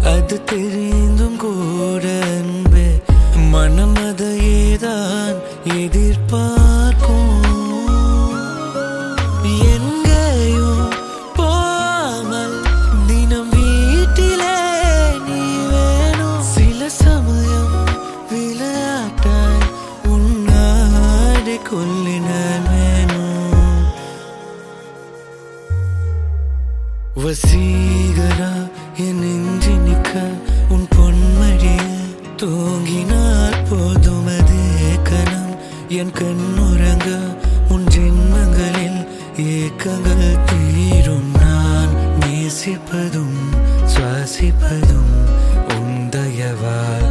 அது தெரிந்தும் கூட அன்பே மனம் அதையேதான் எதிர்பார்க்கும் எங்கேயும் போகாமல் தினம் வீட்டிலே நீ வேணும் சில சமயம் விளையாட்டாய் உன்னாடி கொல்லினால் வேணும் வசீகரா என் நெஞ்சு நிற்க உன் பொன்மடிய தூங்கினால் போதும் அதே கணம் என் கண்ணுறங்க உன் ஜென்மங்களில் ஏக்கங்கள் தீரும் நான் நேசிப்பதும் சுவாசிப்பதும் உன் தயவால்